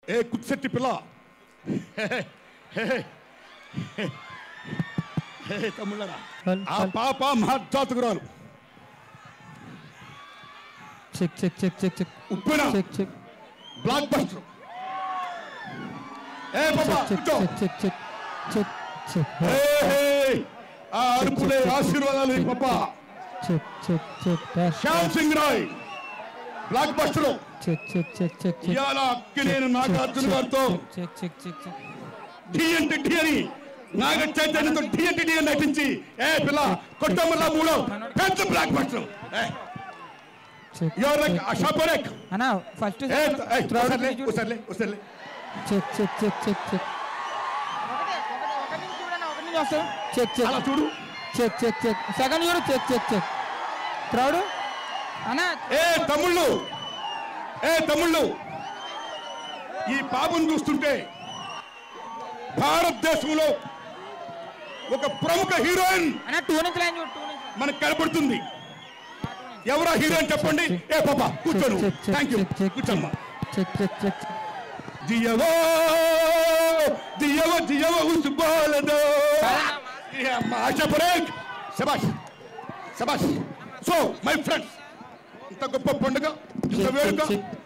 ఏ కుత్సెట్టి పిల్ల హే తమ్ముళ్ళరా హల్, ఆ హల్. పాప మహత్జాతకురాలు చెక్ చెక్ చెక్ చెక్ చెక్ ఉప్పెన చెక్ చెక్ బ్లాక్ బస్టర్ ఏ పాప చెక్ కూర్చో చెక్ చెక్ చెక్ చెక్ చెక్ హే, హే. ఆ అరుపులే ఆశీర్వాదాలు ఈ పాప చెక్ చెక్ చెక్ డాష్ శ్యామ్ సింగ్ రాయ్ బ్లాక్ బస్టర్ చెక్ చెక్ చెక్ చెక్ చెక్ ఇవాళ అక్కినేని నాగార్జున గారితో చెక్ చెక్ చెక్ చెక్ డి అంటే డి అని నాగ చైతన్యతో డి అంటే డి అని నటించి ఏ పిల్ల కొట్టమల్ల మూడో పెద్ద బ్లాక్ బస్టర్ చెక్ యువర్ లైక్ ఆశా పరేక్ అన్నా ఫస్ట్ ఏ ఏ ఉసర్లే ఉసర్లే ఉసర్లే చెక్ చెక్ చెక్ చెక్ చెక్ చెక్ చెక్ అలా చూడు చెక్ చెక్ చెక్ సెకండ్ చూడు చెక్ చెక్ చెక్ క్రౌడ్ అన్నా ఏ తమ్ముళ్ళు ఏ తమ్ముళ్ళు ఈ పాపను చూస్తుంటే భారతదేశంలో ఒక ప్రముఖ హీరోయిన్ అన్నా టూ నుంచి లైన్ చూడు టూ నుంచి మనకు కనబడుతుంది ఎవరా హీరోయిన్ చెప్పండి ఏ పాప కూర్చోను థ్యాంక్ యూ కూర్చోమ్మా చెక్ చెక్ చెక్ దియవో దియవో దియవో ఉసుబోలదో ఆశా పరేక్ శబాష్ శబాష్ సో మై ఫ్రెండ్స్ ఇంత గొప్ప పండుగ ఇంత వేడుక